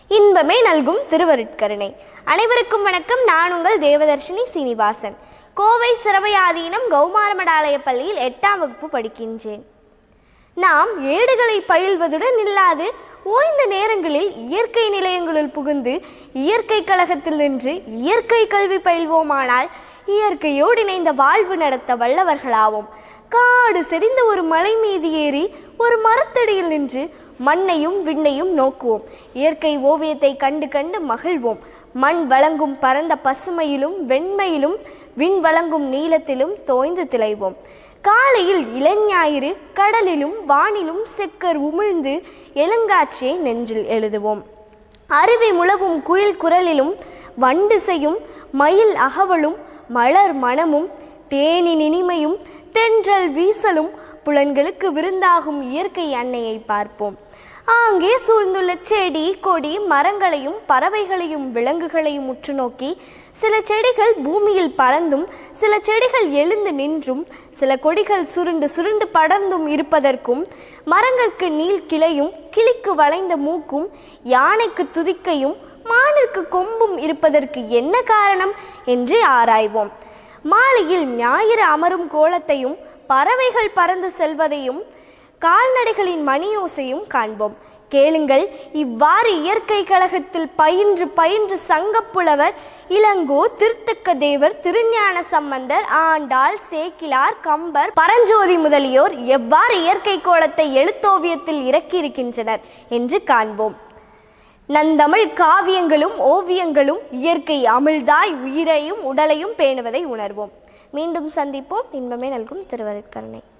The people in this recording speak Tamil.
இன்பமே நல்கும் திருவருட்கருணை அனைவருக்கும் வணக்கம் நான் உங்கள் தேவதர்ஷினி சீனிவாசன் கோவை சிறவையாதீனம் கௌமாரமடாலய பள்ளியில் எட்டாம் வகுப்பு படிக்கின்றேன் நாம் ஏடுகளை பயில்வதுடன் இல்லாது ஓய்ந்த நேரங்களில் இயற்கை நிலையங்களுள் புகுந்து இயற்கை கழகத்தில் நின்று இயற்கை கல்வி பயில்வோமானால் இயற்கையோடு இணைந்த வாழ்வு நடத்த வல்லவர்களாவோம் காடு செறிந்த ஒரு மலை மீது ஏறி ஒரு மரத்தடியில் நின்று மண்ணையும் விண்ணையும் நோக்குவோம் இயற்கை ஓவியத்தை கண்டு கண்டு மகிழ்வோம் மண் வழங்கும் பரந்த பசுமையிலும் வெண்மையிலும் விண் வழங்கும் நீளத்திலும் தோய்ந்து திளைவோம் காலையில் இளஞாயிறு கடலிலும் வானிலும் செக்கர் உமிழ்ந்து எழுங்காட்சியை நெஞ்சில் எழுதுவோம் அருவி முழவும் குயில் குரலிலும் வண்டிசையும் மயில் அகவலும் மலர் மணமும் தேனின் இனிமையும் தென்றல் வீசலும் புலன்களுக்கு விருந்தாகும் இயற்கை அன்னையை பார்ப்போம் ஆங்கே சூழ்ந்துள்ள செடி கொடி மரங்களையும் பறவைகளையும் விலங்குகளையும் உற்று நோக்கி சில செடிகள் பூமியில் பறந்தும் சில செடிகள் எழுந்து நின்றும் சில கொடிகள் சுருண்டு சுருண்டு படர்ந்தும் இருப்பதற்கும் மரங்களுக்கு நீள் கிளையும் கிளிக்கு வளைந்த மூக்கும் யானைக்கு துதிக்கையும் மானிற்கு கொம்பும் இருப்பதற்கு என்ன காரணம் என்று ஆராய்வோம் மாலையில் ஞாயிறு அமரும் கோலத்தையும் பறவைகள் பறந்து செல்வதையும் கால்நடைகளின் மணியோசையும் காண்போம் கேளுங்கள் இவ்வாறு இயற்கை கழகத்தில் பயின்று பயின்று சங்கப்புலவர் இளங்கோ திருத்தக்க தேவர் திருஞான சம்பந்தர் ஆண்டாள் சேக்கிலார் கம்பர் பரஞ்சோதி முதலியோர் எவ்வாறு இயற்கை கோலத்தை எழுத்தோவியத்தில் இறக்கியிருக்கின்றனர் என்று காண்போம் நந்தமிழ் காவியங்களும் ஓவியங்களும் இயற்கை அமிழ்தாய் உயிரையும் உடலையும் பேணுவதை உணர்வோம் மீண்டும் சந்திப்போம் இன்பமே நல்கும் திருவருட்கருணை